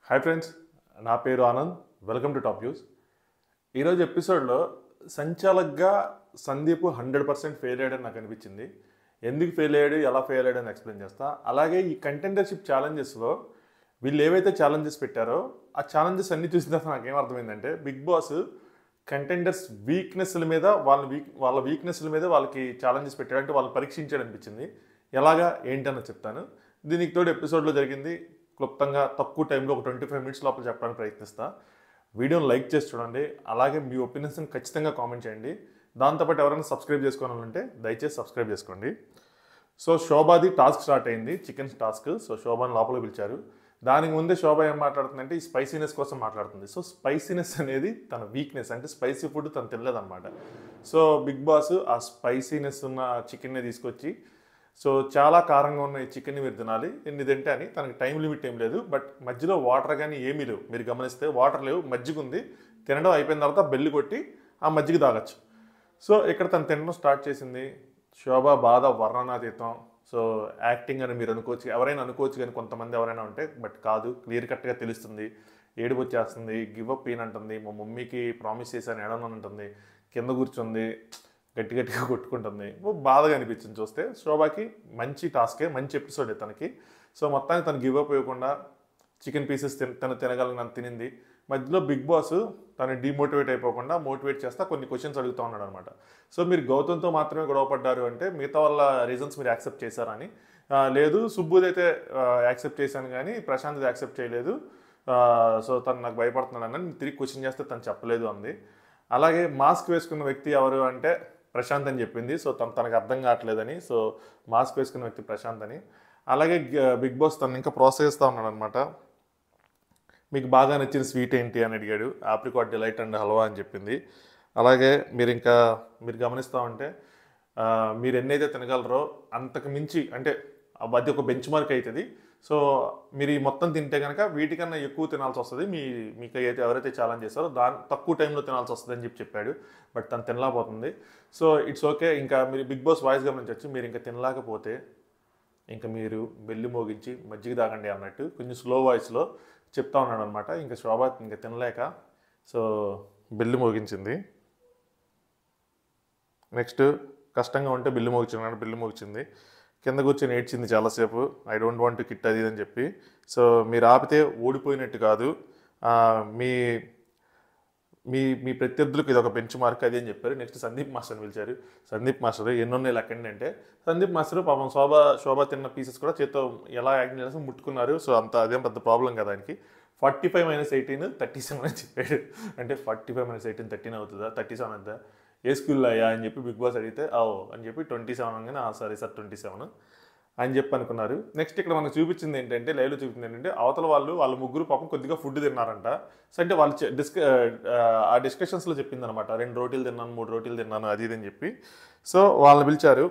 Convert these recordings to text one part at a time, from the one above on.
Hi friends నా పేరు Anand welcome to top news ఈరోజు ఎపిసోడ్లో సంచాలక్గా సందీప్ హండ్రెడ్ పర్సెంట్ ఫెయిల్ అయ్యాడని నాకు అనిపించింది ఎందుకు ఫెయిల్ అయ్యాడు ఎలా ఫెయిల్ అయ్యాడని ఎక్స్ప్లెయిన్ చేస్తా అలాగే ఈ కంటెండర్షిప్ ఛాలెంజెస్లో వీళ్ళు ఏవైతే ఛాలెంజెస్ పెట్టారో ఆ ఛాలెంజెస్ అన్ని చూసిన తర్వాత నాకేం అర్థమైందంటే బిగ్ బాస్ కంటెండర్స్ వీక్నెస్ల మీద వాళ్ళ వీక్ వాళ్ళ వీక్నెస్ల మీద వాళ్ళకి ఛాలెంజెస్ పెట్టాడు అంటే వాళ్ళు పరీక్షించాడు అనిపించింది ఎలాగా ఏంటని చెప్తాను దీనికి తోడు ఎపిసోడ్లో జరిగింది క్లుప్తంగా తక్కువ టైంలో ఒక ట్వంటీ ఫైవ్ మినిట్స్ లోపల చెప్పడానికి ప్రయత్నిస్తా వీడియోని లైక్ చేసి చూడండి అలాగే మీ ఒపీనియన్స్ని ఖచ్చితంగా కామెంట్ చేయండి దాంతోపాటు ఎవరైనా సబ్స్క్రైబ్ చేసుకోవాలంటే దయచేసి సబ్స్క్రైబ్ చేసుకోండి సో శోభాది టాస్క్ స్టార్ట్ అయింది చికెన్ టాస్క్ సో శోభాని లోపలికి పిలిచారు దానికి ముందే శోభ ఏం మాట్లాడుతుందంటే ఈ స్పైసీనెస్ కోసం మాట్లాడుతుంది సో స్పైసీనెస్ అనేది తన వీక్నెస్ అంటే స్పైసీ ఫుడ్ తను తినలేదన్నమాట సో బిగ్ బాస్ ఆ స్పైసీనెస్ ఉన్న చికెన్ని తీసుకొచ్చి సో చాలా కారంగా ఉన్న ఈ చికెన్ని మీరు తినాలి ఎన్ని తింటే అని తనకి టైం లిమిట్ ఏం లేదు బట్ మధ్యలో వాటర్ కానీ ఏమీ లేవు మీరు గమనిస్తే వాటర్ లేవు మజ్జిగ ఉంది తినడం అయిపోయిన తర్వాత బెల్లి కొట్టి ఆ మజ్జిగ తాగొచ్చు సో ఇక్కడ తను తినడం స్టార్ట్ చేసింది శోభ బాధ వర్ణనాతీతం సో యాక్టింగ్ అని మీరు అనుకోవచ్చు ఎవరైనా అనుకోవచ్చు కానీ కొంతమంది ఎవరైనా ఉంటే బట్ కాదు క్లియర్ కట్గా తెలుస్తుంది ఏడుపు వచ్చేస్తుంది గివ్ అప్ అంటుంది మా మమ్మీకి ప్రామిస్ చేశాను ఏడని అంటుంది కింద కూర్చుంది గట్టి గట్టిగా కొట్టుకుంటుంది ఓ బాధగా అనిపించింది చూస్తే శోభాకి మంచి టాస్కే మంచి ఎపిసోడే తనకి సో మొత్తానికి తను గివ్ అప్ ఇవ్వకుండా చికెన్ పీసెస్ తిన తను తినగలను తినింది మధ్యలో బిగ్ బాస్ తను డిమోటివేట్ అయిపోకుండా మోటివేట్ చేస్తా కొన్ని క్వశ్చన్స్ అడుగుతూ ఉన్నాడు అనమాట సో మీరు గౌతమ్తో మాత్రమే గొడవ పడ్డారు అంటే మిగతా వాళ్ళ రీజన్స్ మీరు యాక్సెప్ట్ చేశారని ఆ, లేదు సుబ్బుది అయితే యాక్సెప్ట్ చేశాను కానీ ప్రశాంత్ యాక్సెప్ట్ చేయలేదు ఆ, సో తను నాకు భయపడుతున్నాడు అని తిరిగి క్వశ్చన్ చేస్తే తను చెప్పలేదు అంది అలాగే మాస్క్ వేసుకున్న వ్యక్తి ఎవరు అంటే ప్రశాంత్ అని చెప్పింది సో తను తనకు అర్థం కావట్లేదని సో మాస్క్ వేసుకున్న వ్యక్తి ప్రశాంత్ అని అలాగే గ- బిగ్ బాస్ తను ఇంకా ప్రోత్సహిస్తూ ఉన్నాడు అనమాట మీకు బాగా నచ్చిన స్వీట్ ఏంటి అని అడిగాడు ఆప్రికాట్ డిలైట్ అండ్ హల్వా అని చెప్పింది అలాగే మీరు ఇంకా మీరు గమనిస్తూ ఉంటే ఆ, మీరు ఎన్నైతే తినగలరో అంతకు మించి అంటే అది ఒక బెంచ్ మార్క్ అవుతుంది సో మీరు ఈ మొత్తం తింటే కనుక వీటికన్నా ఎక్కువ తినాల్సి వస్తుంది మీ మీకు అయితే ఎవరైతే ఛాలెంజ్ చేస్తారో దాని తక్కువ టైంలో తినాల్సి వస్తుంది అని చెప్పి చెప్పాడు బట్ తను తినలేకపోతుంది సో ఇట్స్ ఓకే ఇంకా మీరు బిగ్ బాస్ వాయిస్ గమనించవచ్చు మీరు ఇంకా తినలేకపోతే ఇంకా మీరు బెల్లి మోగించి మజ్జిగ తాగండి అన్నట్టు కొంచెం స్లో వాయిస్లో చెప్తా ఉన్నాడు అనమాట ఇంకా శోభ ఇంకా తినలేక సో బెల్లి మోగించింది నెక్స్ట్ కష్టంగా ఉంటే బిల్లు మోగించున్నాడు బిల్లు మోగించింది కింద కూర్చొని ఏడ్చింది చాలాసేపు I don't want to quit అది ఇది అని చెప్పి సో మీరు ఆపితే ఓడిపోయినట్టు కాదు ఆ, మీ మీ మీ ప్రత్యర్థులకు ఇది ఒక బెంచ్ మార్క్ అది అని చెప్పారు నెక్స్ట్ సందీప్ మాస్టర్ని పిలిచారు సందీప్ మాస్టర్ ఎన్నున్నాయి లెక్కండి అంటే సందీప్ మాస్టర్ పాపం శోభ శోభ తిన్న పీసెస్ కూడా చేత్తో ఎలా యాక్టింగ్ చేస్తే ముట్టుకున్నారు సో అంత అదేం పెద్ద ప్రాబ్లం కదా ఆయనకి forty five minus eighteen thirty seven అని చెప్పాడు అంటే forty five minus eighteen thirteen అవుతుందా థర్టీ సెవెన్ అవుతుందా ఏ స్కూల్లో అయ్యా అని చెప్పి బిగ్ బాస్ అడిగితే ఓ అని చెప్పి ట్వంటీ సెవెన్ అనగానే "ఆ, సరే సార్ ట్వంటీ సెవెన్ అని చెప్పి అనుకున్నారు నెక్స్ట్ ఇక్కడ మనకు చూపించింది ఏంటంటే లైవ్లో చూపించింది ఏంటంటే అవతల వాళ్ళు వాళ్ళ ముగ్గురు పాపం కొద్దిగా ఫుడ్ తిన్నారంట సో అంటే వాళ్ళు చె- డిస్క ఆ డిస్కషన్స్లో చెప్పింది అనమాట రెండు రోటీలు తిన్నాను మూడు రోటీలు తిన్నాను అది ఇది అని చెప్పి సో వాళ్ళని పిలిచారు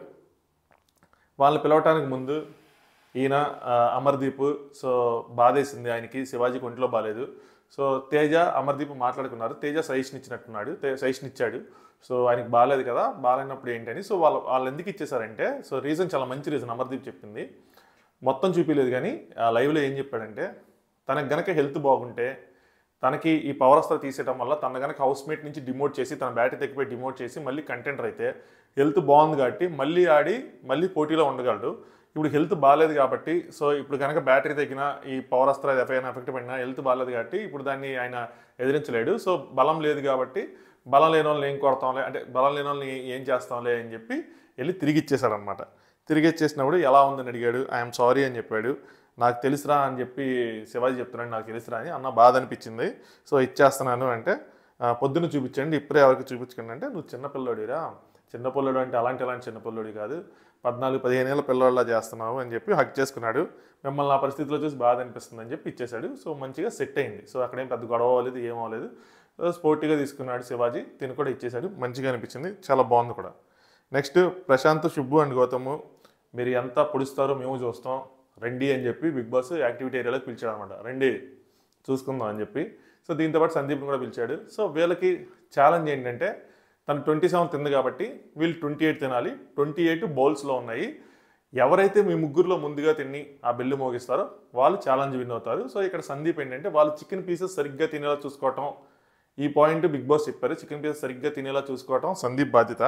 వాళ్ళని పిలవటానికి ముందు ఈయన ఆ, అమర్దీప్ సో బాధేసింది ఆయనకి శివాజీకి ఒంట్లో బాగాలేదు సో తేజ అమర్దీప్ మాట్లాడుకున్నారు తేజ సజెషన్ ఇచ్చినట్టున్నాడు తే- సజెషన్ ఇచ్చాడు సో ఆయనకి బాగాలేదు కదా బాగాలేనప్పుడు ఏంటని సో వాళ్ళు వాళ్ళు ఎందుకు ఇచ్చేసారంటే సో రీజన్ చాలా మంచి రీజన్ అమర్దీప్ చెప్పింది మొత్తం చూపించలేదు కానీ ఆ లైవ్లో ఏం చెప్పాడంటే తనకు గనక హెల్త్ బాగుంటే తనకి ఈ పవర్ అస్త్ర తీసేయడం వల్ల తన గనక హౌస్ మేట్ నుంచి డిమోట్ చేసి తన బ్యాటరీ తగ్గిపోయి డిమోట్ చేసి మళ్ళీ కంటెంటర్ అయితే హెల్త్ బాగుంది కాబట్టి మళ్ళీ ఆడి మళ్ళీ పోటీలో ఉండగలడు ఇప్పుడు హెల్త్ బాగాలేదు కాబట్టి సో ఇప్పుడు కనుక బ్యాటరీ తగ్గిన ఈ పవర్ అస్త్ర ఎఫ్ఐఆర్ ఎఫెక్ట్ పడినా హెల్త్ బాగాలేదు కాబట్టి ఇప్పుడు దాన్ని ఆయన ఎదిరించలేడు సో బలం లేదు కాబట్టి బలం లేని వాళ్ళని ఏం కొడతాంలే అంటే బలం లేని వాళ్ళని ఏం చేస్తాంలే అని చెప్పి వెళ్ళి తిరిగి ఇచ్చేసాడు అనమాట తిరిగి ఇచ్చేసినప్పుడు ఎలా ఉందని అడిగాడు ఐఎమ్ సారీ అని చెప్పాడు నాకు తెలుసురా అని చెప్పి శివాజీ చెప్తున్నాడు నాకు తెలుసురా అని అన్న బాధ అనిపించింది సో ఇచ్చేస్తున్నాను అంటే "ఆ, పొద్దున్న చూపించండి ఇప్పుడే ఎవరికి చూపించకండి అంటే నువ్వు చిన్న పిల్లోడిరా చిన్న పిల్లడు అంటే అలాంటి అలాంటి చిన్న పిల్లోడి కాదు పద్నాలుగు పదిహేను ఏళ్ళ పిల్లోళ్ళ చేస్తున్నావు అని చెప్పి హక్ చేసుకున్నాడు మిమ్మల్ని ఆ పరిస్థితిలో చూసి బాధ అనిపిస్తుంది అని చెప్పి ఇచ్చేశాడు సో మంచిగా సెట్ అయింది సో అక్కడేం పెద్ద గొడవ అవ్వలేదు ఏం అవ్వలేదు సో స్పోర్టివ్గా తీసుకున్నాడు శివాజీ తిని కూడా ఇచ్చేశాడు మంచిగా అనిపించింది చాలా బాగుంది కూడా నెక్స్ట్ ప్రశాంత్ శుభు అండ్ గౌతమ్ మీరు ఎంత పొడుస్తారో మేము చూస్తాం రండి అని చెప్పి బిగ్ బాస్ యాక్టివిటీ ఏరియాలోకి పిలిచాడు అనమాట రండి చూసుకుందాం అని చెప్పి సో దీంతో పాటు సందీప్ని కూడా పిలిచాడు సో వీళ్ళకి ఛాలెంజ్ ఏంటంటే తను ట్వంటీ సెవెన్ తింది కాబట్టి వీళ్ళు ట్వంటీ ఎయిట్ తినాలి ట్వంటీ ఎయిట్ బౌల్స్లో ఉన్నాయి ఎవరైతే మీ ముగ్గురులో ముందుగా తిని ఆ బెల్లు మోగిస్తారో వాళ్ళు ఛాలెంజ్ విన్ అవుతారు సో ఇక్కడ సందీప్ ఏంటంటే వాళ్ళు చికెన్ పీసెస్ సరిగ్గా తినేలా చూసుకోవటం ఈ పాయింట్ బిగ్ బాస్ చెప్పారు చికెన్ పీసెస్ సరిగ్గా తినేలా చూసుకోవటం సందీప్ బాధ్యత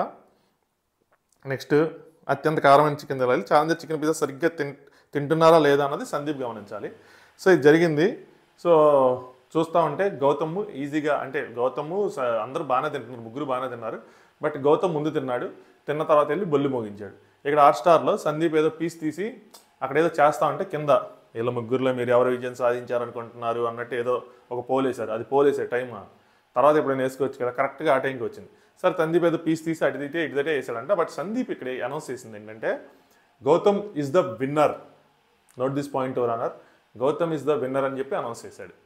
నెక్స్ట్ అత్యంత కారమైన చికెన్ తినాలి ఛాలెంజర్ చికెన్ పిజ్జా సరిగ్గా తిన్ తింటున్నారా లేదా అన్నది సందీప్ గమనించాలి సో ఇది జరిగింది సో చూస్తూ ఉంటే గౌతమ్ ఈజీగా అంటే గౌతమ్ స- అందరూ బాగానే తింటున్నారు ముగ్గురు బాగానే తిన్నారు బట్ గౌతమ్ ముందు తిన్నాడు తిన్న తర్వాత వెళ్ళి బొల్లి మోగించాడు ఇక్కడ హాట్ స్టార్లో సందీప్ ఏదో పీస్ తీసి అక్కడ ఏదో చేస్తా ఉంటే కింద వీళ్ళ ముగ్గురులో మీరు ఎవరు విజయం సాధించారనుకుంటున్నారు అన్నట్టు ఏదో ఒక పోల్ వేశారు అది పోల్ వేసే టైం తర్వాత ఎప్పుడైనా వేసుకోవచ్చు కదా కరెక్ట్గా ఆ టైంకి వచ్చింది సరే సందీప్ ఏదో పీస్ తీసి అటు తీతే ఇటు తటే వేసాడంట బట్ సందీప్ ఇక్కడ అనౌన్స్ చేసింది ఏంటంటే Gautham is the winner note this point over అన్నారు గౌతమ్ ఇస్ ద విన్నర్ అని చెప్పి అనౌన్స్ చేశాడు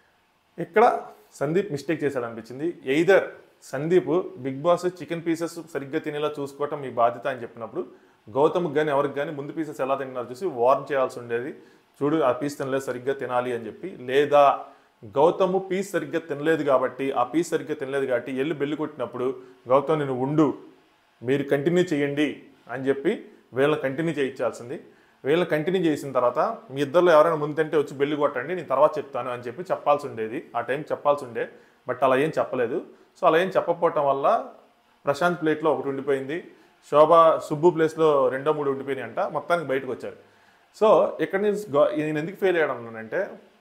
ఇక్కడ సందీప్ మిస్టేక్ చేశాడు అనిపించింది either Sandeep Bigg Boss chicken pieces సరిగ్గా తినేలా చూసుకోవటం మీ బాధ్యత అని చెప్పినప్పుడు గౌతమ్కి కానీ ఎవరికి కానీ ముందు పీసెస్ ఎలా తిన్నారు చూసి వార్న్ చేయాల్సి ఉండేది చూడు ఆ పీస్ తినలేదు సరిగ్గా తినాలి అని చెప్పి లేదా గౌతమ్ పీస్ సరిగ్గా తినలేదు కాబట్టి ఆ పీస్ సరిగ్గా తినలేదు కాబట్టి ఎల్లు బెల్లి కొట్టినప్పుడు గౌతమ్ నేను ఉండు మీరు కంటిన్యూ చేయండి అని చెప్పి వీళ్ళని కంటిన్యూ చేయించాల్సింది వీళ్ళని కంటిన్యూ చేసిన తర్వాత మీ ఇద్దరిలో ఎవరైనా ముందు తింటే వచ్చి బెల్లి కొట్టండి నేను తర్వాత చెప్తాను అని చెప్పి చెప్పాల్సి ఉండేది ఆ టైం చెప్పాల్సి ఉండే బట్ అలా ఏం చెప్పలేదు సో అలా ఏం చెప్పకపోవటం వల్ల ప్రశాంత్ ప్లేట్లో ఒకటి ఉండిపోయింది శోభ సుబ్బు ప్లేస్లో రెండో మూడు ఉండిపోయినాయి అంట మొత్తానికి బయటకు వచ్చారు సో ఇక్కడ నేను గో- నేను ఎందుకు ఫెయిల్ అయ్యాడు అన్నానంటే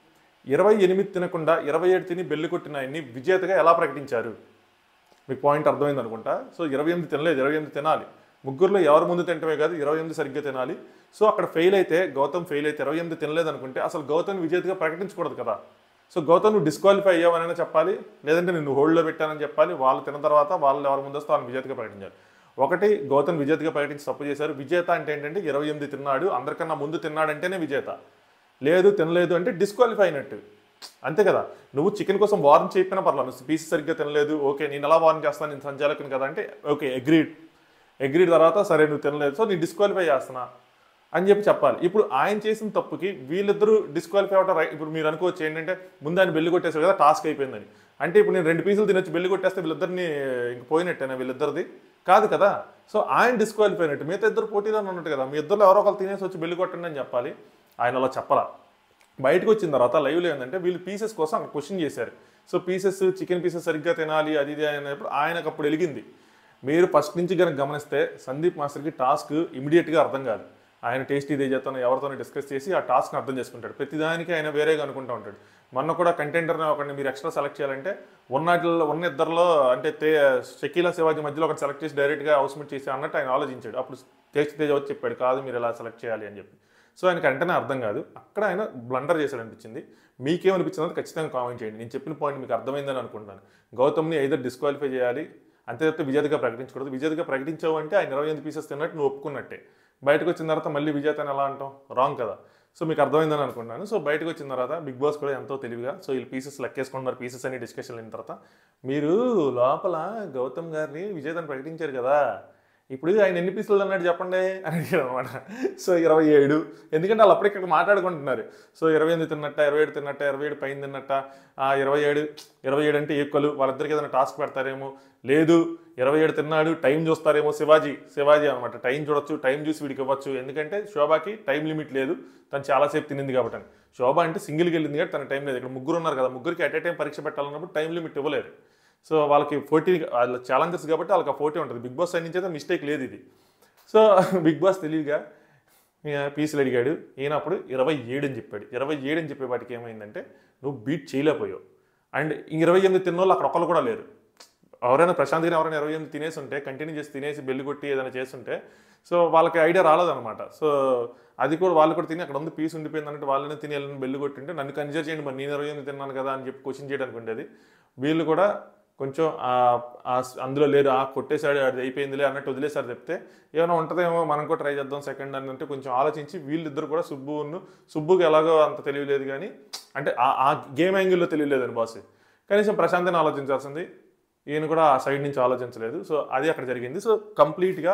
ఇరవై ఎనిమిది తినకుండా ఇరవై ఏడు తిని బెల్లి కొట్టిన ఆయన్ని విజేతగా ఎలా ప్రకటించారు మీకు పాయింట్ అర్థమైంది అనుకుంటా సో ఇరవై ఎనిమిది తినలేదు ఇరవై ఎనిమిది తినాలి ముగ్గురులో ఎవరు ముందు తింటమే కాదు ఇరవై ఎనిమిది సరిగ్గా తినాలి సో అక్కడ ఫెయిల్ అయితే గౌతమ్ ఫెయిల్ అయితే ఇరవై ఎనిమిది తినలేదు అనుకుంటే అసలు గౌతమ్ విజేతగా ప్రకటించకూడదు కదా సో గౌతమ్ నువ్వు డిస్క్వాలిఫై అయ్యావనైనా చెప్పాలి లేదంటే నేను హోల్డ్లో పెట్టానని చెప్పాలి వాళ్ళు తిన్న తర్వాత వాళ్ళు ఎవరు ముందు వస్తే వాళ్ళని విజేతగా ప్రకటించాలి ఒకటి గౌతమ్ విజేతగా ప్రకటించి తప్పు చేశారు విజేత అంటే ఏంటంటే ఇరవై ఎనిమిది తిన్నాడు అందరికన్నా ముందు తిన్నాడంటేనే విజేత లేదు తినలేదు అంటే డిస్క్వాలిఫై అయినట్టు అంతే కదా నువ్వు చికెన్ కోసం వార్న్ చెప్పినా పర్లేదు నువ్వు పీస్ సరిగ్గా తినలేదు ఓకే నేను ఎలా వార్న్ చేస్తాను నేను సంచాలకుని కదా అంటే ఓకే అగ్రీడ్ అగ్రీడ్ తర్వాత సరే నువ్వు తినలేదు సో నేను డిస్క్వాలిఫై చేస్తున్నా అని చెప్పి చెప్పాలి ఇప్పుడు ఆయన చేసిన తప్పుకి వీళ్ళిద్దరూ డిస్క్వాలిఫై అవ్వడం రైట్ ఇప్పుడు మీరు అనుకోవచ్చు ఏంటంటే ముందు ఆయన బెల్లి కొట్టేసారు కదా టాస్క్ అయిపోయిందని అంటే ఇప్పుడు నేను రెండు పీసులు తినొచ్చి బెల్లి కొట్టేస్తే వీళ్ళిద్దరిని ఇంక పోయినట్టేనా వీళ్ళిద్దరిది కాదు కదా సో ఆయన డిస్క్వాలిఫై అయినట్టు మిగతా ఇద్దరు పోటీలో ఉన్నట్టు కదా మీ ఇద్దరు ఎవరో ఒకరు తినేసి వచ్చి బెల్లి కొట్టండి అని చెప్పాలి ఆయన అలా చెప్పలా బయటకు వచ్చిన తర్వాత లైవ్లో ఏంటంటే వీళ్ళు పీసెస్ కోసం క్వశ్చన్ చేశారు సో పీసెస్ చికెన్ పీసెస్ సరిగ్గా తినాలి అది ఇది అనేప్పుడు ఆయనకు అప్పుడు వెలిగింది మీరు ఫస్ట్ నుంచి కనుక గమనిస్తే సందీప్ మాస్టర్కి టాస్క్ ఇమీడియట్గా అర్థం కాదు ఆయన టేస్ట్ ఇదే చేస్తాను ఎవరితోనో డిస్కస్ చేసి ఆ టాస్క్ని అర్థం చేసుకుంటాడు ప్రతిదానికి ఆయన వేరేగా అనుకుంటూ ఉంటాడు మొన్న కూడా కంటెంటర్ని ఒకరిని మీరు ఎక్స్ట్రా సెలెక్ట్ చేయాలంటే ఉన్నట్లో ఉన్న ఇద్దరిలో అంటే తే షకీలా శివాజీ మధ్యలో ఒకటి సెలెక్ట్ చేసి డైరెక్ట్గా హౌస్మేట్ చేసి అన్నట్టు ఆయన ఆలోచించాడు అప్పుడు టేస్ట్ తేజ వచ్చి చెప్పాడు కాదు మీరు ఎలా సెలెక్ట్ చేయాలి అని చెప్పి సో ఆయనకి వెంటనే అర్థం కాదు అక్కడ ఆయన బ్లండర్ చేశాడు అనిపించింది మీకేమనిపించిందో ఖచ్చితంగా కామెంట్ చేయండి నేను చెప్పిన పాయింట్ మీకు అర్థమైందని అనుకుంటాను గౌతమ్ని ఐదర్ డిస్క్వాలిఫై చేయాలి అంతే తప్పితే విజేతగా ప్రకటించకూడదు విజేతగా ప్రకటించావు అంటే ఆయన ఇరవై ఎనిమిది పీసెస్ తిన్నట్టు నువ్వు ఒప్పుకున్నట్టే బయటకు వచ్చిన తర్వాత మళ్ళీ విజేత అని ఎలా అంటాం రాంగ్ కదా సో మీకు అర్థమైందని అనుకుంటున్నాను సో బయటకు వచ్చిన తర్వాత బిగ్ బాస్ కూడా ఎంతో తెలివిగా సో వీళ్ళు పీసెస్ లెక్కేసుకుంటున్నారు పీసెస్ అని డిస్కషన్ అయిన తర్వాత మీరు లోపల గౌతమ్ గారిని విజేతను ప్రకటించారు కదా ఇప్పుడు ఆయన ఎన్ని పీసులు అన్నాడు చెప్పండి అని అడిగాడు అనమాట సో ఇరవై ఏడు ఎందుకంటే వాళ్ళు అప్పుడు ఇక్కడ మాట్లాడుకుంటున్నారు సో ఇరవై ఎనిమిది తిన్నట్ట ఇరవై ఏడు తిన్నట్ట ఇరవై ఏడు పైన తిన్నట్ట ఆ, ఇరవై ఏడు ఇరవై ఏడు అంటే ఈక్వల్ వాళ్ళిద్దరికి ఏదైనా టాస్క్ పెడతారేమో లేదు ఇరవై ఏడు తిన్నాడు టైం చూస్తారేమో శివాజీ శివాజీ అనమాట టైం చూడొచ్చు టైం చూసి వీడికి ఇవ్వచ్చు ఎందుకంటే శోభాకి టైం లిమిట్ లేదు తను చాలాసేపు తినింది కాబట్టి అని. శోభ అంటే సింగిల్కి వెళ్ళింది కాబట్టి తన టైం లేదు ఇక్కడ ముగ్గురు ఉన్నారు కదా ముగ్గురికి అట్ ఏ టైం పరీక్ష పెట్టాలన్నప్పుడు టైం లిమిట్ ఇవ్వలేరు సో వాళ్ళకి ఫోర్టీ వాళ్ళ ఛాలెంజర్స్ కాబట్టి వాళ్ళకి ఆ ఫోర్టీ ఉంటుంది బిగ్ బాస్ సైడ్ నుంచి అయితే మిస్టేక్ లేదు ఇది సో బిగ్ బాస్ తెలివిగా ఈయన పీసులు అడిగాడు ఈయన అప్పుడు ఇరవై ఏడు అని చెప్పాడు ఇరవై ఏడు అని చెప్పే వాటికి ఏమైందంటే నువ్వు బీట్ చేయలేకపోయావు అండ్ ఇరవై ఎనిమిది తిన్న వాళ్ళు అక్కడ ఒకళ్ళు కూడా లేరు ఎవరైనా ప్రశాంత్ గారు ఎవరైనా ఇరవై ఎనిమిది తినేసి ఉంటే కంటిన్యూ చేసి తినేసి బెల్లి కొట్టి ఏదైనా చేస్తుంటే సో వాళ్ళకి ఐడియా రాలేదన్నమాట సో అది కూడా వాళ్ళు కూడా తిని అక్కడ ఉంది పీస్ ఉండిపోయింది అన్నట్టు వాళ్ళని తిని వెళ్ళని బెల్లి కొట్టింటే నన్ను కన్సిడర్ చేయండి మరి నేను ఇరవై ఎనిమిది తిన్నాను కదా అని చెప్పి క్వశ్చన్ చేయడానికి ఉండేది వీళ్ళు కూడా కొంచెం ఆ- ఆ స్- అందులో లేరు ఆ కొట్టేశాడు అది అయిపోయిందిలే అన్నట్టు వదిలేసారు చెప్తే ఏమైనా ఉంటుందేమో మనం కూడా ట్రై చేద్దాం సెకండ్ అని అంటే కొంచెం ఆలోచించి వీళ్ళిద్దరు కూడా సుబ్బును సుబ్బుకి ఎలాగో అంత తెలియలేదు కానీ అంటే ఆ- ఆ గేమ్ యాంగిల్లో తెలియలేదని బాస్ కనీసం ప్రశాంతని ఆలోచించాల్సింది ఈయన కూడా ఆ సైడ్ నుంచి ఆలోచించలేదు సో అది అక్కడ జరిగింది సో కంప్లీట్గా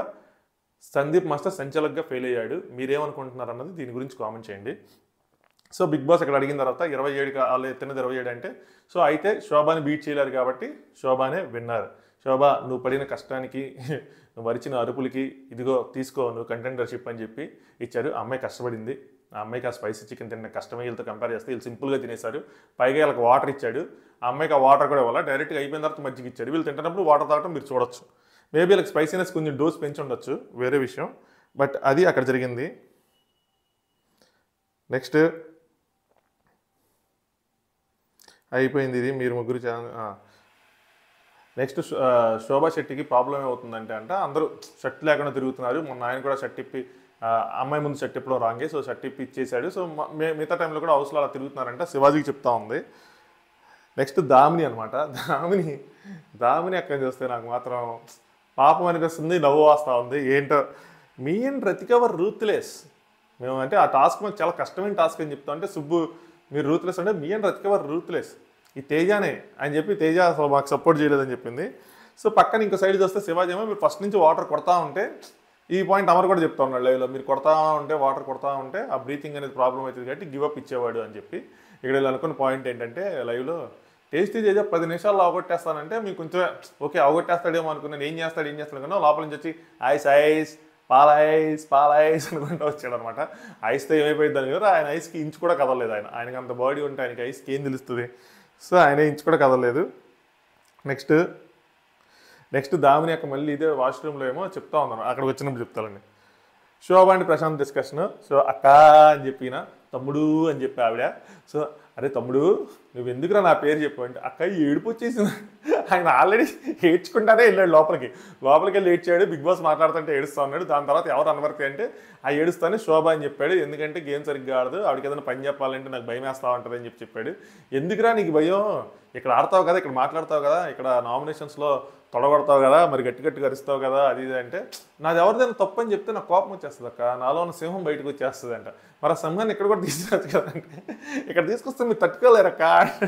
సందీప్ మాస్టర్ సంచలక్గా ఫెయిల్ అయ్యాడు మీరేమనుకుంటున్నారు అన్నది దీని గురించి కామెంట్ చేయండి సో బిగ్ బాస్ అక్కడ అడిగిన తర్వాత ఇరవై ఏడు వాళ్ళు ఎత్తినది ఇరవై ఏడు అంటే సో అయితే శోభాని బీట్ చేయలేరు కాబట్టి శోభానే విన్నారు శోభ నువ్వు పడిన కష్టానికి నువ్వు వరిచిన అరుపులకి ఇదిగో తీసుకో నువ్వు కంటెండర్షిప్ అని చెప్పి ఇచ్చారు ఆ అమ్మాయి కష్టపడింది ఆ అమ్మాయికి ఆ స్పైసీ చికెన్ తిన్న కష్టమే వీళ్ళతో కంపేర్ చేస్తే వీళ్ళు సింపుల్గా తినేశారు పైగా వీళ్ళకి వాటర్ ఇచ్చాడు ఆ అమ్మాయికి ఆ వాటర్ కూడా ఇవ్వాలి డైరెక్ట్గా అయిపోయిన తర్వాత మజ్జిగ ఇచ్చాడు వీళ్ళు తింటున్నప్పుడు వాటర్ తాగడం మీరు చూడొచ్చు మేబీ వీళ్ళకి స్పైసీనెస్ కొంచెం డోస్ పెంచి ఉండొచ్చు వేరే విషయం బట్ అది అక్కడ జరిగింది నెక్స్ట్ అయిపోయింది ఇది మీరు ముగ్గురు నెక్స్ట్ శోభా శెట్టికి ప్రాబ్లం ఏమవుతుందంటే అంట అందరూ షర్ట్ లేకుండా తిరుగుతున్నారు మొన్న ఆయన కూడా షర్ట్ ఇప్పి ఆ, అమ్మాయి ముందు షర్ట్ ఇప్పడం రాంగే సో షర్ట్ ఇప్పి ఇచ్చేసాడు సో మ- మి- మిగతా టైంలో కూడా హౌస్లో అలా తిరుగుతున్నారంట శివాజీకి చెప్తా ఉంది నెక్స్ట్ దామిని అనమాట దామిని దామిని అక్కడ చూస్తే నాకు మాత్రం పాపం అనిపిస్తుంది నవ్వు వస్తూ ఉంది ఏంటో మీ అండ్ రతికవర్ రూత్లెస్ మేము అంటే ఆ టాస్క్ మాకు చాలా కష్టమైన టాస్క్ అని చెప్తాం అంటే సుబ్బు మీరు రూత్లెస్ అంటే మీ అండ్ రతికవర్ రూత్లెస్ ఈ తేజానే అని చెప్పి తేజ అసలు మాకు సపోర్ట్ చేయలేదని చెప్పింది సో పక్కన ఇంకో సైడ్ చూస్తే శివాజీ ఏమో మీరు ఫస్ట్ నుంచి వాటర్ కొడతా ఉంటే ఈ పాయింట్ అమర్ కూడా చెప్తా ఉన్నాడు లైవ్లో మీరు కొడతా ఉంటే వాటర్ కొడతా ఉంటే ఆ బ్రీతింగ్ అనేది ప్రాబ్లం అవుతుంది కాబట్టి గివ్ అప్ ఇచ్చేవాడు అని చెప్పి ఇక్కడ వీళ్ళు అనుకున్న పాయింట్ ఏంటంటే లైవ్లో టేస్టీ చేసే పది నిమిషాల్లో అవగొట్టేస్తానంటే మీకు కొంచెం ఓకే అవగొట్టేస్తాడేమో అనుకున్నాను ఏం చేస్తాడు ఏం చేస్తాడు కన్నా లోపల నుంచి వచ్చి ఐస్ ఐస్ పాల ఐస్ పాల ఐస్ అనుకుంటూ వచ్చాడు అనమాట ఐస్తో ఏమైపోయింది అని కదా ఆయన ఐస్కి ఇంచు కూడా కదలలేదు ఆయన ఆయనకి అంత బాడీ ఉంటే ఆయనకి ఐస్కి ఏం తెలుస్తుంది సో ఆయన ఇంచు కూడా కదలలేదు నెక్స్ట్ నెక్స్ట్ దామిని యొక్క మళ్ళీ ఇదే వాష్రూమ్లో ఏమో చెప్తా ఉన్నాను అక్కడికి వచ్చినప్పుడు చెప్తానండి Shobha and Prashanth discussion so అక్క అని చెప్పిన తమ్ముడు అని చెప్పి ఆవిడ సో అరే తమ్ముడు నువ్వు ఎందుకురా నా పేరు చెప్పు అంటే అక్క ఏడుపు వచ్చేసింది ఆయన ఆల్రెడీ ఏడ్చుకుంటానే వెళ్ళాడు లోపలికి లోపలికి వెళ్ళి ఏడ్చాడు బిగ్ బాస్ మాట్లాడుతుంటే ఏడుస్తా ఉన్నాడు దాని తర్వాత ఎవరు అనవర్తి అంటే ఆ ఏడుస్తానే శోభ అని చెప్పాడు ఎందుకంటే గేమ్ సరిగ్గా ఆడదు ఆవిడకి ఏదైనా పని చెప్పాలంటే నాకు భయం వేస్తా ఉంటుంది అని చెప్పి చెప్పాడు ఎందుకురా నీకు భయం ఇక్కడ ఆడతావు కదా ఇక్కడ మాట్లాడతావు కదా ఇక్కడ నామినేషన్స్లో తొడగొడతావు కదా మరి గట్టి గట్టిగా అరుస్తావు కదా అది ఇది అంటే నాది ఎవరిదైనా తప్పు అని చెప్తే నాకు కోపం వచ్చేస్తుంది అక్క నాలో ఉన్న సింహం బయటకు వచ్చేస్తుంది అంట మరి ఆ సింహాన్ని ఇక్కడ కూడా తీసుకురావచ్చు కదంటే ఇక్కడ తీసుకొస్తే మీరు తట్టుకోలేరక్క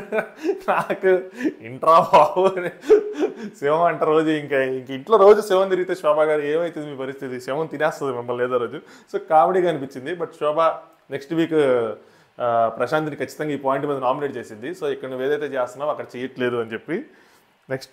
నాకు ఇంట్రా బాబు అని సింహం అంట రోజు ఇంకా ఇంక ఇంట్లో రోజు సింహం తిరిగితే శోభ గారు ఏమైతుంది మీ పరిస్థితి సింహం తినేస్తుంది మిమ్మల్ని ఏదో రోజు సో కామెడీగా అనిపించింది బట్ శోభ నెక్స్ట్ వీక్ ప్రశాంత్ని ఖచ్చితంగా ఈ పాయింట్ మీద నామినేట్ చేసింది సో ఇక్కడ నువ్వు ఏదైతే చేస్తున్నావు అక్కడ చేయట్లేదు అని చెప్పి next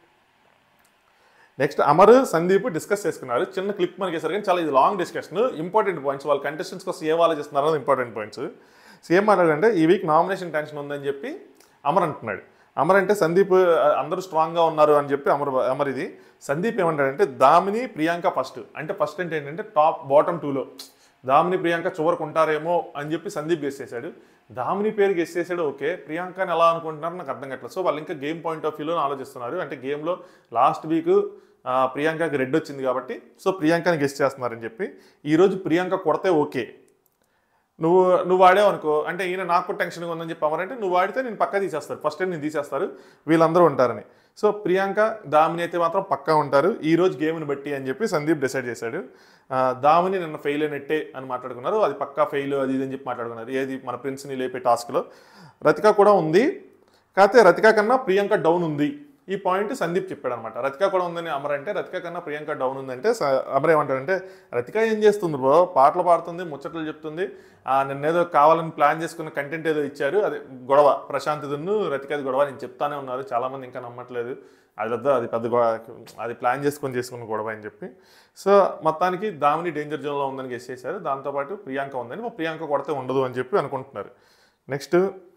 next Amar Sandeep discuss చేసుకున్నారు చిన్న క్లిప్ మనకి వేసారు కానీ చాలా ఇది లాంగ్ డిస్కషన్ ఇంపార్టెంట్ పాయింట్స్ వాళ్ళ కంటెస్టెంట్స్ కోసం ఏం ఆలోచిస్తున్నారు అనేది ఇంపార్టెంట్ పాయింట్స్ సేమ్ మాట్లాడంటే ఈ వీక్ నామినేషన్ టెన్షన్ ఉందని చెప్పి అమర్ అంటున్నాడు అమర్ అంటే సందీప్ ఆ, అందరూ స్ట్రాంగ్గా ఉన్నారు అని చెప్పి అమర్ అమర్ ఇది సందీప్ ఏమంటాడంటే దామిని ప్రియాంక ఫస్ట్ అంటే ఫస్ట్ అంటే ఏంటంటే టాప్ బాటమ్ టూలో దామిని ప్రియాంక చివరికి ఉంటారేమో అని చెప్పి సందీప్ గెస్ చేశాడు దామిని పేరు గెస్ చేశాడు ఓకే ప్రియాంకని ఎలా అనుకుంటున్నారు నాకు అర్థం కావట్లేదు సో వాళ్ళు ఇంకా గేమ్ పాయింట్ ఆఫ్ వ్యూలో ఆలోచిస్తున్నారు అంటే గేమ్లో లాస్ట్ వీక్ ప్రియాంకకి రెడ్ వచ్చింది కాబట్టి సో ప్రియాంకని గెస్ చేస్తున్నారని చెప్పి ఈరోజు ప్రియాంక కొడితే ఓకే నువ్వు నువ్వు వాడావు అనుకో అంటే ఈయన నాకు టెన్షన్గా ఉందని చెప్పి అమరంటే నువ్వు వాడితే నేను పక్కా తీసేస్తారు ఫస్ట్ నేను తీసేస్తారు వీళ్ళందరూ ఉంటారని సో ప్రియాంక దామిని అయితే మాత్రం పక్కా ఉంటారు ఈ రోజు గేమ్ని బట్టి అని చెప్పి సందీప్ డిసైడ్ చేశాడు ఆ, దామిని నిన్న ఫెయిల్ అయినట్టే అని మాట్లాడుకున్నారు అది పక్కా ఫెయిల్ అది ఇది అని చెప్పి మాట్లాడుకున్నారు ఏది మన ప్రిన్స్ని లేపే టాస్క్లో రతిక కూడా ఉంది కాకపోతే రతిక కన్నా ప్రియాంక డౌన్ ఉంది ఈ పాయింట్ సందీప్ చెప్పాడు అనమాట రతిక కూడా ఉందని అమర్ అంటే రతిక కన్నా ప్రియాంక డౌన్ ఉందంటే స- అమర్ ఏమంటాడంటే రతిక ఏం చేస్తుంది బ్రో పాటలు పాడుతుంది ముచ్చట్లు చెప్తుంది ఆ, నిన్నేదో కావాలని ప్లాన్ చేసుకున్న కంటెంట్ ఏదో ఇచ్చారు అది గొడవ ప్రశాంత్ దున్ను రతికది గొడవ నేను చెప్తానే ఉన్నారు చాలామంది ఇంకా నమ్మట్లేదు అది పెద్ద అది పెద్ద గొడవ అది ప్లాన్ చేసుకొని చేసుకున్న గొడవ అని చెప్పి సో మొత్తానికి దామిని డేంజర్ జోన్లో ఉందని గెస్ చేశారు దాంతోపాటు ప్రియాంక ఉందని మా ప్రియాంక కొడితే ఉండదు అని చెప్పి అనుకుంటున్నారు నెక్స్ట్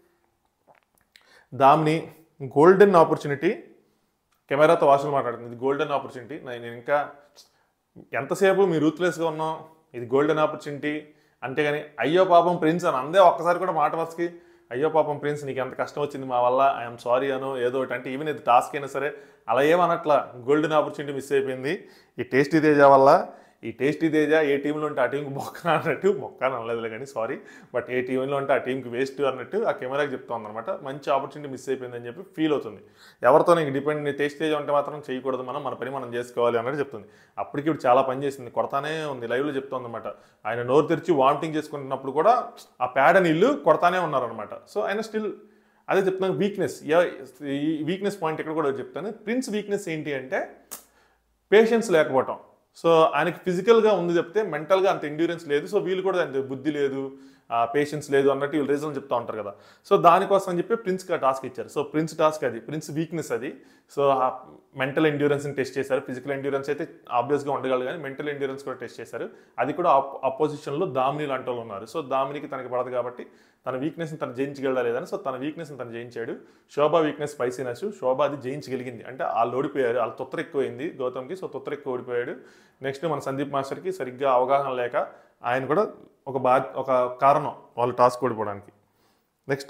దామిని గోల్డెన్ ఆపర్చునిటీ కెమెరాతో వాసులు మాట్లాడుతుంది ఇది గోల్డెన్ ఆపర్చునిటీ నేను ఇంకా ఎంతసేపు మీ రూత్లెస్గా ఉన్నాం ఇది గోల్డెన్ ఆపర్చునిటీ అంతేగాని అయ్యో పాపం ప్రిన్స్ అని అందే ఒక్కసారి కూడా మాట వరుసకి అయ్యో పాపం ప్రిన్స్ నీకు ఎంత కష్టం వచ్చింది మా వల్ల ఐఎమ్ సారీ అనో ఏదో ఒకటి అంటే ఈవెన్ ఇది టాస్క్ అయినా సరే అలా ఏమనట్లా గోల్డెన్ ఆపర్చునిటీ మిస్ అయిపోయింది ఈ టేస్టీ తేజ వల్ల ఈ టేస్టీ తేజ ఏ టీంలో ఉంటే ఆ టీంకి మొక్క అన్నట్టు మొక్క అని అనలేదులే కానీ సారీ బట్ ఏ టీంలో ఉంటే ఆ టీంకి వేస్ట్ అన్నట్టు ఆ కెమెరాకి చెప్తా అనమాట మంచి ఆపర్చునిటీ మిస్ అయిపోయిందని చెప్పి ఫీల్ అవుతుంది ఎవరితో నీకు డిపెండ్ టేస్ట్ తేజ ఉంటే మాత్రం చేయకూడదు మనం మన పని మనం చేసుకోవాలి అన్నట్టు చెప్తుంది అప్పటికి ఇప్పుడు చాలా పని చేసింది కొడతానే ఉంది లైవ్లో చెప్తుంది అనమాట ఆయన నోరు తెరిచి వామిటింగ్ చేసుకుంటున్నప్పుడు కూడా ఆ పేడ నీళ్ళు కొడతానే ఉన్నారనమాట సో ఆయన స్టిల్ అదే చెప్తున్నాను వీక్నెస్ ఈ వీక్నెస్ పాయింట్ ఇక్కడ కూడా చెప్తాను ప్రిన్స్ వీక్నెస్ ఏంటి అంటే పేషెన్స్ లేకపోవటం సో ఆయనకి ఫిజికల్గా ఉంది చెప్తే మెంటల్గా అంత ఎండ్యూరెన్స్ లేదు సో వీళ్ళు కూడా అంత బుద్ధి లేదు పేషెన్స్ లేదు అన్నట్టు వీళ్ళు రీజన్ చెప్తా ఉంటారు కదా సో దానికోసం అని చెప్పి ప్రిన్స్కి ఆ టాస్క్ ఇచ్చారు సో ప్రిన్స్ టాస్క్ అది ప్రిన్స్ వీక్నెస్ అది సో ఆ మెంటల్ ఎండ్యూరెన్స్ని టెస్ట్ చేశారు ఫిజికల్ ఎండ్యూరెన్స్ అయితే ఆబ్వియస్గా ఉండగలదు కానీ మెంటల్ ఎండ్యూరెన్స్ కూడా టెస్ట్ చేశారు అది కూడా అపోజిషన్లో దామిని లాంటి వాళ్ళు ఉన్నారు సో దామినికి తనకి పడదు కాబట్టి తన వీక్నెస్ని తను జయించగలడా లేదని సో తన వీక్నెస్ని తను జయించాడు శోభా వీక్నెస్ స్పైసీనెస్ శోభ అది జయించగలిగింది అంటే వాళ్ళు ఓడిపోయారు వాళ్ళ తొత్తర ఎక్కువైంది గౌతమ్కి సో తొత్తర ఎక్కువ ఓడిపోయాడు నెక్స్ట్ మన సందీప్ మాస్టర్కి సరిగ్గా అవగాహన లేక ఆయన కూడా ఒక బా ఒక కారణం వాళ్ళు టాస్క్ ఓడిపోవడానికి నెక్స్ట్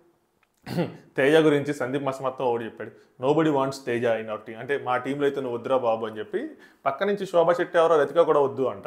తేజ గురించి సందీప్ మాస్టర్ మొత్తం ఓడి చెప్పాడు nobody wants Teja in our team అంటే మా టీంలో అయితే నువ్వు వద్దురా బాబు అని చెప్పి పక్క నుంచి శోభా శెట్టి ఎవరో రతిక కూడా వద్దు అంట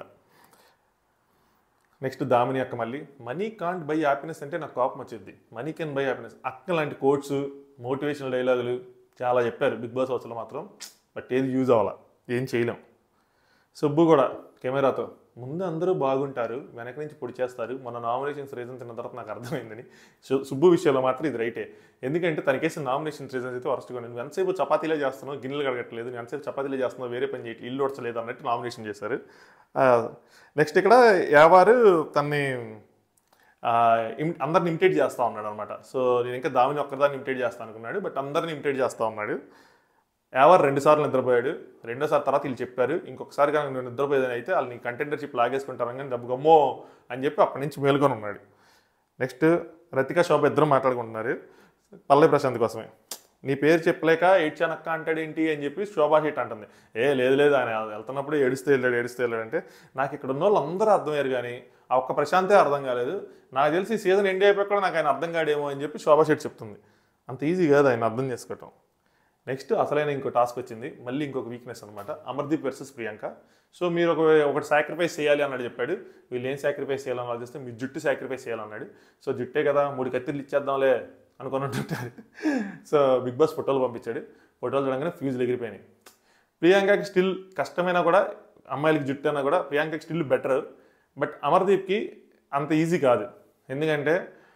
నెక్స్ట్ దామిని అక్క మళ్ళీ మనీ కాంట్ బై హ్యాపీనెస్ అంటే నాకు కోపం వచ్చింది మనీ కెన్ బై హ్యాపీనెస్ అక్క లాంటి కోట్స్ మోటివేషనల్ డైలాగులు చాలా చెప్పారు బిగ్ బాస్ హౌస్లో మాత్రం బట్ ఏది యూజ్ అవ్వాల ఏం చేయలేం సుబ్బు కూడా కెమెరాతో ముందు అందరూ బాగుంటారు వెనక నుంచి పొడి చేస్తారు మన నామినేషన్స్ రీజన్స్ తిన్న తర్వాత నాకు అర్థమైందని సు- సుబ్బు విషయంలో మాత్రం ఇది రైటే ఎందుకంటే తనకేసిన నామినేషన్ రీజన్స్ అయితే వరస్ట్గా ఉంది నువ్వు ఎంతసేపు చపాతీలే చేస్తున్నావు గిన్నెలు కడగట్లేదు నువ్వు ఎంతసేపు చపాతీలే చేస్తున్నావు వేరే పని చేయట్లేదు ఇల్లు ఉడచలేదు అన్నట్టు నామినేషన్ చేశారు నెక్స్ట్ ఇక్కడ యావారు తన్ని ఆ, ఇమ్- అందరిని ఇమిటేట్ చేస్తూ ఉన్నాడు అనమాట సో నేను ఇంకా దామిని ఒక్కదాన్ని ఇమిటేట్ చేస్తాను అనుకున్నాడు బట్ అందరిని ఇమిటేట్ చేస్తూ ఉన్నాడు ఎవరు రెండు సార్లు నిద్రపోయాడు రెండోసారి తర్వాత వీళ్ళు చెప్పారు ఇంకొకసారి కనుక నువ్వు నిద్రపోయేదని అయితే వాళ్ళు నీ కంటెండర్షిప్ లాగేసుకుంటారు కానీ డబ్బు గమ్మో అని చెప్పి అప్పటి నుంచి మేలుకొని ఉన్నాడు నెక్స్ట్ రతిక శోభ ఇద్దరు మాట్లాడుకుంటున్నారు పల్లవి ప్రశాంత్ కోసమే నీ పేరు చెప్పలేక ఏడ్చానక్క అంటాడేంటి అని చెప్పి శోభా షీట్ అంటుంది ఏ లేదు లేదు ఆయన వెళ్తున్నప్పుడు ఏడుస్తూ వెళ్ళాడు ఏడుస్తూ వెళ్ళాడు అంటే నాకు ఇక్కడ ఉన్న వాళ్ళు అందరూ అర్థమయ్యారు కానీ ఆ ఒక్క ప్రశాంతే అర్థం కాలేదు నాకు తెలిసి సీజన్ ఎండ్ అయిపోయి కూడా నాకు ఆయన అర్థం కాడేమో అని చెప్పి శోభా షీట్ చెప్తుంది అంత ఈజీ కాదు ఆయన అర్థం చేసుకోవటం నెక్స్ట్ అసలైన ఇంకో టాస్క్ వచ్చింది మళ్ళీ ఇంకొక వీక్నెస్ అనమాట అమర్దీప్ వర్సెస్ ప్రియాంక సో మీరు ఒక ఒకటి సాక్రిఫైస్ చేయాలి అన్నాడు చెప్పాడు వీళ్ళు ఏం సాక్రిఫైస్ చేయాలని ఆలోచిస్తే మీ జుట్టు సాక్రిఫైస్ చేయాలన్నాడు సో జుట్టే కదా మూడు కత్తిర్లు ఇచ్చేద్దాంలే అనుకుని ఉంటుంటారు సో బిగ్ బాస్ ఫోటోలు పంపించాడు ఫోటోలు చూడగానే ఫ్యూజులు ఎగిరిపోయినాయి ప్రియాంకకి స్టిల్ కష్టమైనా కూడా అమ్మాయిలకి జుట్టు అయినా కూడా ప్రియాంకకి స్టిల్ బెటర్ బట్ అమర్దీప్కి అంత ఈజీ కాదు ఎందుకంటే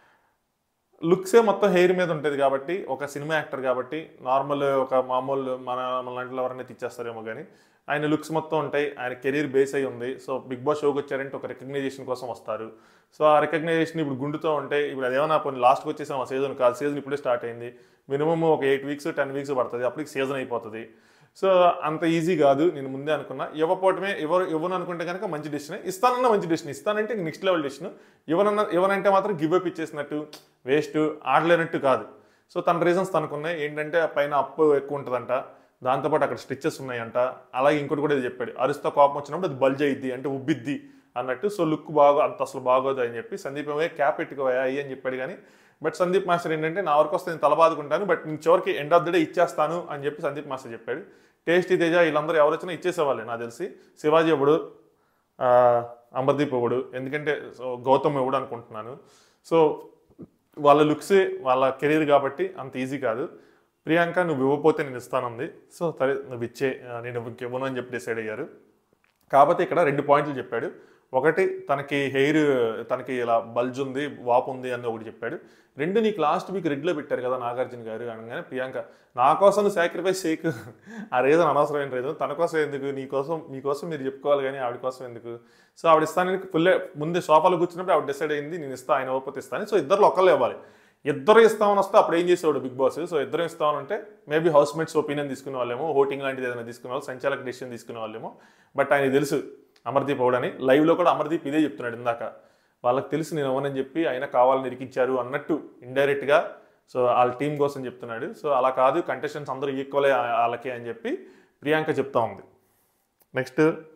లుక్సే మొత్తం హెయిర్ మీద ఉంటుంది కాబట్టి ఒక సినిమా యాక్టర్ కాబట్టి నార్మల్ ఒక మామూలు మన మన లాంటి ఎవరైనా తెచ్చేస్తారేమో కానీ ఆయన లుక్స్ మొత్తం ఉంటాయి ఆయన కెరీర్ బేస్ అయి ఉంది సో బిగ్ బాస్ షోకి వచ్చారంటే ఒక రికగ్నైజేషన్ కోసం వస్తారు సో ఆ రికగ్నైజేషన్ ఇప్పుడు గుండుతో ఉంటే ఇప్పుడు అదేమన్నా పోనీ లాస్ట్కి వచ్చేసాం ఆ సీజన్ కాదు సీజన్ ఇప్పుడే స్టార్ట్ అయింది మినిమం ఒక ఎయిట్ వీక్స్ టెన్ వీక్స్ పడుతుంది అప్పటికి సీజన్ అయిపోతుంది సో అంత ఈజీ కాదు నేను ముందే అనుకున్నా ఇవ్వపోవటమే ఎవరు ఇవ్వను అనుకుంటే కనుక మంచి డెసిషన్ ఇస్తానన్నా మంచి డెసిషన్ ఇస్తానంటే నెక్స్ట్ లెవెల్ డెసిషన్ ఇవ్వనన్నా ఇవ్వనంటే మాత్రం గివ్ అప్ ఇచ్చేసినట్టు వేస్ట్ ఆడలేనట్టు కాదు సో తన రీజన్స్ తనకున్నాయి ఏంటంటే పైన అప్పు ఎక్కువ ఉంటుందంట దాంతోపాటు అక్కడ స్టిచ్చెస్ ఉన్నాయంట అలాగే ఇంకోటి కూడా ఇది చెప్పాడు అరుస్తో కోపం వచ్చినప్పుడు అది బల్జ్ అయ్యిద్ది అంటే ఉబ్బిద్ది అన్నట్టు సో లుక్ బాగా అంత అసలు బాగోదు అని చెప్పి సందీప్ ఏమో క్యాప్ పెట్టుకోయా అయ్యి అని చెప్పాడు కానీ బట్ సందీప్ మాస్టర్ ఏంటంటే నా వరకు వస్తే నేను తలబాదుకుంటాను బట్ నేను చివరికి ఎండ్ ఆఫ్ ద డే ఇచ్చేస్తాను అని చెప్పి సందీప్ మాస్టర్ చెప్పాడు టేస్టీ తేజ వీళ్ళందరూ ఎవరు వచ్చినా ఇచ్చేసేవాళ్ళే నాకు తెలిసి శివాజీ ఎవడు ఆ, అమర్దీప్ ఎవడు ఎందుకంటే సో గౌతమ్ ఎవడు అనుకుంటున్నాను సో వాళ్ళ లుక్స్ వాళ్ళ కెరీర్ కాబట్టి అంత ఈజీ కాదు ప్రియాంక నువ్వు ఇవ్వకపోతే నేను ఇస్తానంది సో సరే నువ్వు ఇచ్చే ఆ, నేను ఇవ్వను అని చెప్పి డిసైడ్ అయ్యారు కాకపోతే ఇక్కడ రెండు పాయింట్లు చెప్పాడు ఒకటి తనకి హెయిర్ తనకి ఇలా బల్జ్ ఉంది వాపు ఉంది అని ఒకటి చెప్పాడు రెండు నీకు లాస్ట్ వీక్ రెగ్యులర్ పెట్టారు కదా నాగార్జున గారు అనగానే ప్రియాంక నా కోసం నువ్వు సాక్రిఫైస్ చేయకు ఆ రీజన్ అనవసరమైన రీజన్ తన కోసం ఎందుకు నీ కోసం మీకోసం మీరు చెప్పుకోవాలి కానీ ఆవిడ కోసం ఎందుకు సో ఆవిడ ఇస్తానని ఫుల్ ముందే సోఫాలో కూర్చున్నప్పుడు ఆవిడ డిసైడ్ అయింది నేను ఇస్తా ఆయన ఇవ్వకపోతే ఇస్తాను సో ఇద్దరు ఒకళ్ళు ఇవ్వాలి ఇద్దరు ఇస్తామని వస్తే అప్పుడు ఏం చేసేవాడు బిగ్ బాస్ సో ఇద్దరు ఇస్తామనంటే మేబీ హౌస్ మేట్స్ ఒపీనియన్ తీసుకునే వాళ్ళేమో ఓటింగ్ లాంటిది ఏదైనా తీసుకునే వాళ్ళు సంచాలక డెసిషన్ తీసుకునే వాళ్ళేమో బట్ ఆయన తెలుసు అమర్దీప్ అవడని లైవ్లో కూడా అమర్దీప్ ఇదే చెప్తున్నాడు ఇందాక వాళ్ళకి తెలుసు నేను అవనని చెప్పి ఆయన కావాలని ఇరికించారు అన్నట్టు ఇండైరెక్ట్గా సో వాళ్ళ టీం కోసం చెప్తున్నాడు సో అలా కాదు కంటెస్టెంట్స్ అందరూ ఈక్వలే వాళ్ళకి అని చెప్పి ప్రియాంక చెప్తా ఉంది next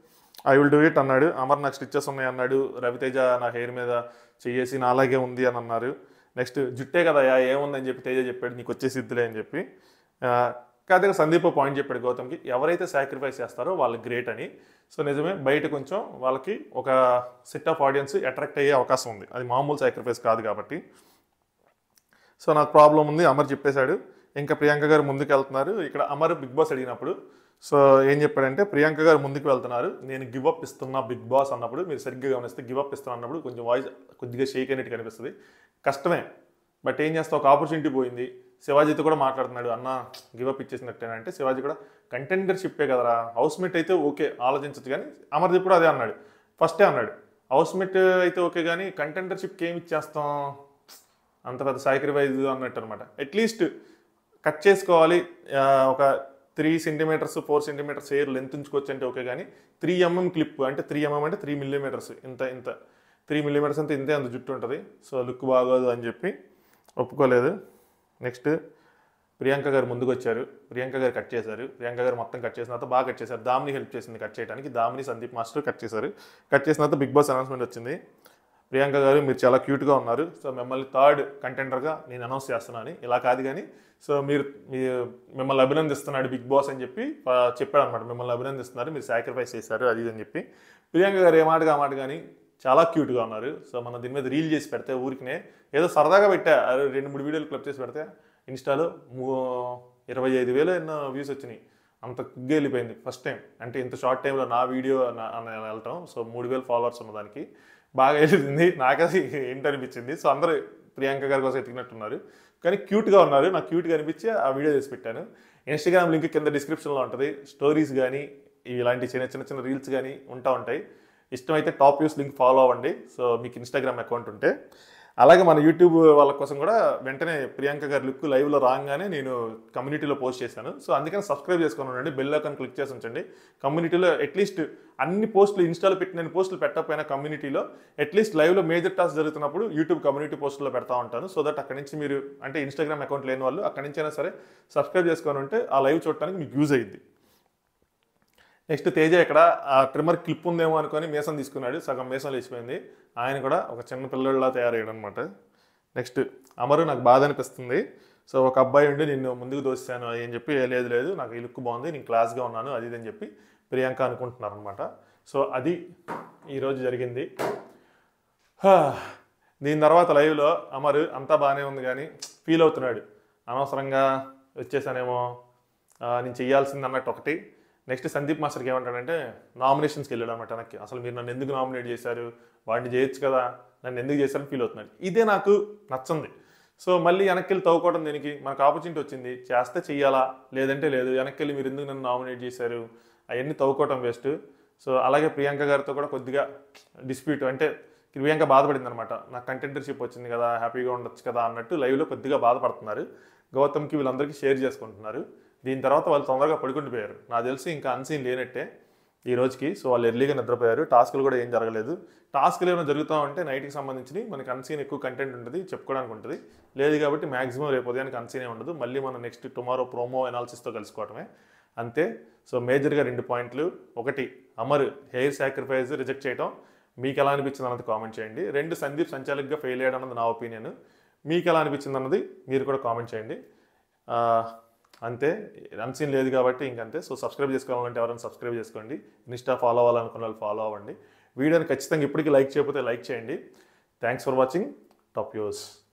I will do it అన్నాడు అమర్ నాకు స్టిచ్చెస్ ఉన్నాయి అన్నాడు రవితేజ నా హెయిర్ మీద చెయ్యేసి నా అలాగే ఉంది అని అన్నారు నెక్స్ట్ జుట్టే కదా ఏముందని చెప్పి తేజ చెప్పాడు నీకు వచ్చేసి ఇద్దులే అని చెప్పి ఆ, కాదు సందీప్ పాయింట్ చెప్పాడు గౌతమ్కి ఎవరైతే సాక్రిఫైస్ చేస్తారో వాళ్ళు గ్రేట్ అని సో నిజమే బయట కొంచెం వాళ్ళకి ఒక సెట్ ఆఫ్ ఆడియన్స్ అట్రాక్ట్ అయ్యే అవకాశం ఉంది అది మామూలు సాక్రిఫైస్ కాదు కాబట్టి సో నాకు ప్రాబ్లం ఉంది అమర్ చెప్పేశాడు ఇంకా ప్రియాంక గారు ముందుకు వెళ్తున్నారు ఇక్కడ అమర్ బిగ్ బాస్ అడిగినప్పుడు సో ఏం చెప్పాడంటే ప్రియాంక గారు ముందుకు వెళ్తున్నారు నేను గివ్ అప్ ఇస్తున్నా బిగ్ బాస్ అన్నప్పుడు మీరు సరిగ్గా గమనిస్తే గివ్ అప్ ఇస్తున్నా అన్నప్పుడు కొంచెం వాయిస్ కొద్దిగా షేక్ అయినట్టు కనిపిస్తుంది కష్టమే బట్ ఏం చేస్తావు ఒక ఆపర్చునిటీ పోయింది శివాజీతో కూడా మాట్లాడుతున్నాడు అన్న గివ్ అప్ ఇచ్చేసినట్టేనా అంటే శివాజీ కూడా కంటెండర్షిప్పే కదరా హౌస్ మేట్ అయితే ఓకే ఆలోచించచ్చు కానీ అమర్దీప్ కూడా అదే అన్నాడు ఫస్టే అన్నాడు హౌస్మేట్ అయితే ఓకే కానీ కంటెంటర్షిప్కి ఏమి ఇచ్చేస్తాం అంత పెద్ద సాక్రిఫైజ్ అన్నట్టు అనమాట అట్లీస్ట్ కట్ చేసుకోవాలి ఆ, ఒక three centimetres four centimetres air length ఉంచుకోవచ్చు అంటే ఓకే కానీ త్రీ ఎంఎం క్లిప్ అంటే త్రీ ఎంఎం అంటే త్రీ మిల్లీమీటర్స్ ఇంత ఇంత త్రీ మిల్లీమీటర్స్ అంతే ఇంతే అంత జుట్టు ఉంటుంది సో లుక్ బాగోదు అని చెప్పి ఒప్పుకోలేదు నెక్స్ట్ ప్రియాంక గారు ముందుకు వచ్చారు ప్రియాంక గారు కట్ చేశారు ప్రియాంక గారు మొత్తం కట్ చేసిన తర్వాత బాగా కట్ చేశారు దామిని హెల్ప్ చేసింది కట్ చేయడానికి దామిని సందీప్ మాస్టర్ కట్ చేశారు కట్ చేసిన తర్వాత బిగ్ బాస్ అనౌన్స్మెంట్ వచ్చింది ప్రియాంక గారు మీరు చాలా క్యూట్గా ఉన్నారు సో మిమ్మల్ని థర్డ్ కంటెండర్గా నేను అనౌన్స్ చేస్తున్నాను ఇలా కాదు కానీ సో మీరు మీ మిమ్మల్ని అభినందిస్తున్నాడు బిగ్ బాస్ అని చెప్పి ఆ, చెప్పాడు అనమాట మిమ్మల్ని అభినందిస్తున్నారు మీరు సాక్రిఫైస్ చేశారు అది ఇది అని చెప్పి ప్రియాంక గారు ఏ మాటగా ఆ మాట కానీ చాలా క్యూట్గా ఉన్నారు సో మనం దీని మీద రీల్ చేసి పెడితే ఊరికినే ఏదో సరదాగా పెట్టా అరే రెండు మూడు వీడియోలు క్లిప్ చేసి పెడితే ఇన్స్టాలో మూ- ఇరవై ఐదు వేలు ఎన్నో వ్యూస్ వచ్చినాయి అంత క్విక్గా వెళ్ళిపోయింది ఫస్ట్ టైం అంటే ఇంత షార్ట్ టైంలో నా వీడియో నా- నా వెళ్ళటం సో మూడు వేలు ఫాలోవర్స్ ఉన్నదానికి బాగా వెళ్ళింది నాకది ఏంటి అనిపించింది సో అందరూ ప్రియాంక గారి కోసం ఎతికినట్టున్నారు కానీ క్యూట్గా ఉన్నారు నాకు క్యూట్గా అనిపించి ఆ వీడియో చేసి పెట్టాను ఇన్స్టాగ్రామ్ లింక్ కింద డిస్క్రిప్షన్లో ఉంటుంది స్టోరీస్ కానీ ఇలాంటి చిన్న చిన్న చిన్న రీల్స్ కానీ ఉంటా ఉంటాయి ఇష్టమైతే టాప్ యూస్ లింక్ ఫాలో అవ్వండి సో మీకు ఇన్స్టాగ్రామ్ అకౌంట్ ఉంటే అలాగే మన యూట్యూబ్ వాళ్ళ కోసం కూడా వెంటనే ప్రియాంక గారి లుక్ లైవ్లో రాగానే నేను కమ్యూనిటీలో పోస్ట్ చేశాను సో అందుకని సబ్స్క్రైబ్ చేసుకొని ఉండండి బెల్ ఐకాన్ క్లిక్ చేసి ఉంచండి కమ్యూనిటీలో అట్లీస్ట్ అన్ని పోస్టులు ఇన్స్టాలో పెట్టిన పోస్టులు పెట్టకపోయినా కమ్యూనిటీలో అట్లీస్ట్ లైవ్లో మేజర్ టాస్క్ జరుగుతున్నప్పుడు యూట్యూబ్ కమ్యూనిటీ పోస్టులో పెడతా ఉంటాను సో దట్ అక్కడి నుంచి మీరు అంటే ఇన్స్టాగ్రామ్ అకౌంట్ లేని వాళ్ళు అక్కడి నుంచి అయినా సరే సబ్స్క్రైబ్ చేసుకొని ఉంటే ఆ లైవ్ చూడటానికి మీకు యూజ్ అయ్యింది నెక్స్ట్ తేజ ఇక్కడ ఆ ట్రిమ్మర్ క్లిప్ ఉందేమో అనుకొని మేసం తీసుకున్నాడు సగం మేసం లేచిపోయింది ఆయన కూడా ఒక చిన్న పిల్లడిలా తయారయ్యాడు అనమాట నెక్స్ట్ అమరు నాకు బాధ అనిపిస్తుంది సో ఒక అబ్బాయి ఉండి నిన్ను ముందుకు దోస్తాను అని చెప్పి "ఏ, లేదు లేదు నాకు ఈ లుక్ బాగుంది నేను క్లాస్గా ఉన్నాను అది ఇది అని చెప్పి ప్రియాంక అనుకుంటున్నారు అనమాట సో అది ఈరోజు జరిగింది హా. దీని తర్వాత లైవ్లో అమరు అంతా బాగానే ఉంది కానీ ఫీల్ అవుతున్నాడు అనవసరంగా వచ్చేసానేమో ఆ, నేను చేయాల్సింది అన్నట్టు ఒకటి నెక్స్ట్ సందీప్ మాస్టర్కి ఏమంటాడంటే నామినేషన్స్కి వెళ్ళాడు అనమాట వెనక్కి అసలు మీరు నన్ను ఎందుకు నామినేట్ చేశారు వాడిని చేయొచ్చు కదా నన్ను ఎందుకు చేశారని ఫీల్ అవుతున్నాడు ఇదే నాకు నచ్చింది సో మళ్ళీ వెనక్కి వెళ్ళి తవ్వుకోవడం దీనికి మనకు ఆపర్చునిటీ వచ్చింది చేస్తే చెయ్యాలా లేదంటే లేదు వెనక్కి వెళ్ళి మీరు ఎందుకు నన్ను నామినేట్ చేశారు అవన్నీ తవ్వుకోవటం వేస్ట్ సో అలాగే ప్రియాంక గారితో కూడా కొద్దిగా డిస్ప్యూట్ అంటే ప్రియాంక బాధపడింది అనమాట నాకు కంటెంటర్షిప్ వచ్చింది కదా హ్యాపీగా ఉండొచ్చు కదా అన్నట్టు లైవ్లో కొద్దిగా బాధపడుతున్నారు గౌతమ్కి వీళ్ళందరికీ షేర్ చేసుకుంటున్నారు దీని తర్వాత వాళ్ళు తొందరగా పడుకుండిపోయారు నాకు తెలిసి ఇంకా అన్సీన్ లేనట్టే ఈ రోజుకి సో వాళ్ళు ఎర్లీగా నిద్రపోయారు టాస్క్లు కూడా ఏం జరగలేదు టాస్క్లు ఏమైనా జరుగుతూ ఉంటే నైట్కి సంబంధించి మనకి అన్సీన్ ఎక్కువ కంటెంట్ ఉంటుంది చెప్పుకోవడానికి ఉంటుంది లేదు కాబట్టి మాక్సిమం రేపు ఉదయానికి అన్సీనే ఉండదు మళ్ళీ మనం నెక్స్ట్ టుమారో ప్రోమో అనాలిసిస్తో కలుసుకోవటమే అంతే సో మేజర్గా రెండు పాయింట్లు ఒకటి అమర్ హెయిర్ సాక్రిఫైస్ రిజెక్ట్ చేయడం మీకు ఎలా అనిపించింది అన్నది కామెంట్ చేయండి రెండు సందీప్ సంచాలకుగా ఫెయిల్ అయ్యాడు అన్నది నా ఒపీనియన్ మీకు ఎలా అనిపించింది అన్నది మీరు కూడా కామెంట్ చేయండి ఆ, అంతే అన్సీన్ లేదు కాబట్టి ఇంకంతే సో సబ్స్క్రైబ్ చేసుకోవాలంటే ఎవరైనా సబ్స్క్రైబ్ చేసుకోండి ఇన్స్టా ఫాలో అవ్వాలనుకున్న వాళ్ళు ఫాలో అవ్వండి వీడియోని ఖచ్చితంగా ఇప్పటికీ లైక్ చేయకపోతే లైక్ చేయండి thanks for watching top use